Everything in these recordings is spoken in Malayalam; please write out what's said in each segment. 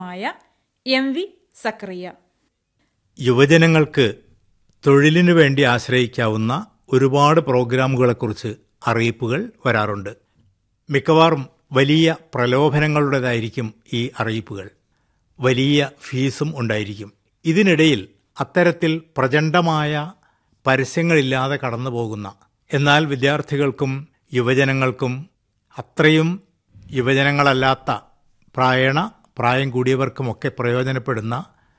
മായ എം വി സക്രിയ യുവജനങ്ങൾക്ക് തൊഴിലിനു വേണ്ടി ആശ്രയിക്കാവുന്ന ഒരുപാട് പ്രോഗ്രാമുകളെക്കുറിച്ച് അറിയിപ്പുകൾ വരാറുണ്ട് മിക്കവാറും വലിയ പ്രലോഭനങ്ങളുടേതായിരിക്കും ഈ അറിയിപ്പുകൾ വലിയ ഫീസും ഉണ്ടായിരിക്കും ഇതിനിടയിൽ അത്തരത്തിൽ പ്രചണ്ഡമായ പരസ്യങ്ങളില്ലാതെ കടന്നു പോകുന്ന എന്നാൽ വിദ്യാർത്ഥികൾക്കും യുവജനങ്ങൾക്കും അത്രയും യുവജനങ്ങളല്ലാത്ത പ്രായണ പ്രായം കൂടിയവർക്കുമൊക്കെ പ്രയോജനപ്പെടുന്ന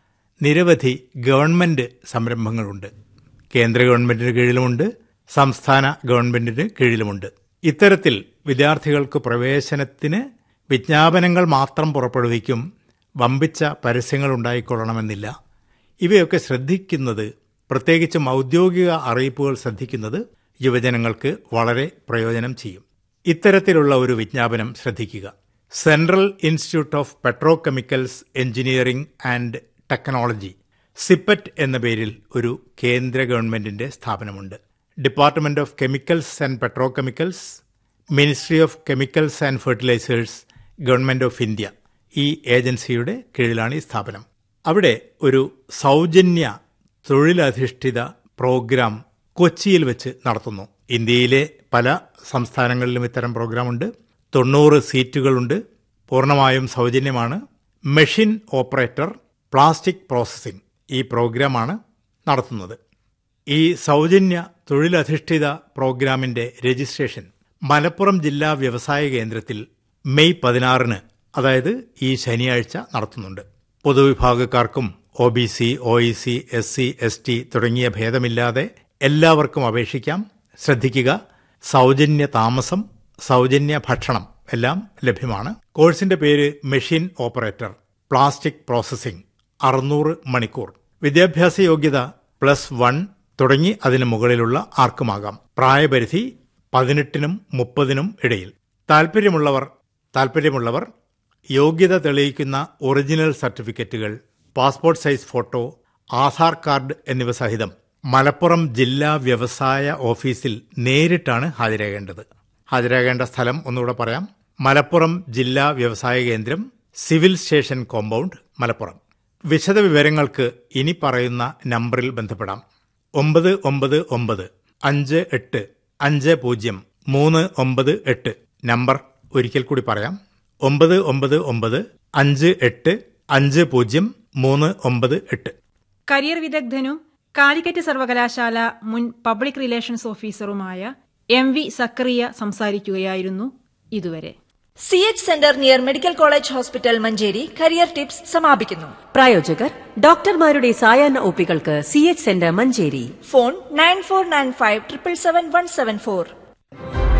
നിരവധി ഗവൺമെൻറ് സംരംഭങ്ങളുണ്ട് കേന്ദ്ര ഗവൺമെൻറ്റിന് കീഴിലുമുണ്ട് സംസ്ഥാന ഗവൺമെൻറ്റിന് കീഴിലുമുണ്ട് ഇത്തരത്തിൽ വിദ്യാർത്ഥികൾക്ക് പ്രവേശനത്തിന് വിജ്ഞാപനങ്ങൾ മാത്രം പുറപ്പെടുവിക്കും വമ്പിച്ച പരസ്യങ്ങൾ ഉണ്ടായിക്കൊള്ളണമെന്നില്ല ഇവയൊക്കെ ശ്രദ്ധിക്കുന്നത് പ്രത്യേകിച്ചും ഔദ്യോഗിക അറിയിപ്പുകൾ ശ്രദ്ധിക്കുന്നത് യുവജനങ്ങൾക്ക് വളരെ പ്രയോജനം ചെയ്യും ഇത്തരത്തിലുള്ള ഒരു വിജ്ഞാപനം ശ്രദ്ധിക്കുക central institute of petrochemicals engineering and technology CIPET എന്ന പേരിൽ ഒരു കേന്ദ്ര ഗവൺമെന്റിന്റെ സ്ഥാപനമുണ്ട് department of chemicals and petrochemicals ministry of chemicals and fertilisers government of India ഈ ഏജൻസിയുടെ കീഴിലാണ് ഈ സ്ഥാപനം അവിടെ ഒരു സൗജന്യ തൊഴിലധിഷ്ഠിത പ്രോഗ്രാം കൊച്ചിയിൽ വെച്ച് നടത്തുന്നു ഇന്ത്യയിലെ പല സംസ്ഥാനങ്ങളിലും ഇത്തരം പ്രോഗ്രാമുണ്ട് തൊണ്ണൂറ് സീറ്റുകളുണ്ട് പൂർണ്ണമായും സൗജന്യമാണ് മെഷീൻ ഓപ്പറേറ്റർ പ്ലാസ്റ്റിക് പ്രോസസ്സിംഗ് ഈ പ്രോഗ്രാമാണ് നടത്തുന്നത് ഈ സൗജന്യ തൊഴിലധിഷ്ഠിത പ്രോഗ്രാമിന്റെ രജിസ്ട്രേഷൻ മലപ്പുറം ജില്ലാ വ്യവസായ കേന്ദ്രത്തിൽ മെയ് പതിനാറിന് അതായത് ഈ ശനിയാഴ്ച നടത്തുന്നുണ്ട് പൊതുവിഭാഗക്കാർക്കും O B C O E C S C S T തുടങ്ങിയ ഭേദമില്ലാതെ എല്ലാവർക്കും അപേക്ഷിക്കാം ശ്രദ്ധിക്കുക സൗജന്യ താമസം സൗജന്യ ഭക്ഷണം എല്ലാം ലഭ്യമാണ് കോഴ്സിന്റെ പേര് മെഷീൻ ഓപ്പറേറ്റർ പ്ലാസ്റ്റിക് പ്രോസസ്സിംഗ് അറുന്നൂറ് മണിക്കൂർ വിദ്യാഭ്യാസ യോഗ്യത പ്ലസ് വൺ തുടങ്ങി അതിന് മുകളിലുള്ള ആർക്കുമാകാം പ്രായപരിധി പതിനെട്ടിനും മുപ്പതിനും ഇടയിൽ താൽപ്പര്യമുള്ളവർ താൽപ്പര്യമുള്ളവർ യോഗ്യത തെളിയിക്കുന്ന ഒറിജിനൽ സർട്ടിഫിക്കറ്റുകൾ passport size photo Aadhaar card എന്നിവ സഹിതം മലപ്പുറം ജില്ലാ വ്യവസായ ഓഫീസിൽ നേരിട്ടാണ് ഹാജരാകേണ്ടത് ഹാജരാകേണ്ട സ്ഥലം ഒന്നുകൂടെ പറയാം മലപ്പുറം ജില്ലാ വ്യവസായ കേന്ദ്രം സിവിൽ സ്റ്റേഷൻ കോമ്പൗണ്ട് മലപ്പുറം വിശദ വിവരങ്ങൾക്ക് ഇനി പറയുന്ന നമ്പറിൽ ബന്ധപ്പെടാം ഒമ്പത് ഒമ്പത് ഒമ്പത് അഞ്ച് എട്ട് അഞ്ച് പൂജ്യം മൂന്ന് ഒമ്പത് എട്ട് നമ്പർ ഒരിക്കൽ കൂടി പറയാം ഒമ്പത് ഒമ്പത് ഒമ്പത് അഞ്ച് എട്ട് അഞ്ച് പൂജ്യം മൂന്ന് ഒമ്പത് എട്ട് കരിയർ വിദഗ്ധനും കാലിക്കറ്റ് സർവകലാശാല മുൻ പബ്ലിക് റിലേഷൻസ് ഓഫീസറുമായ എം വി സക്രിയ സംസാരിക്കുകയായിരുന്നു ഇതുവരെ C H centre near medical college hospital Manjeri career tips സമാപിക്കുന്നു പ്രായോജകർ ഡോക്ടർമാരുടെ സായാഹ്ന ഒപ്പികൾക്ക് C H centre Manjeri phone nine four nine five triple seven one seven four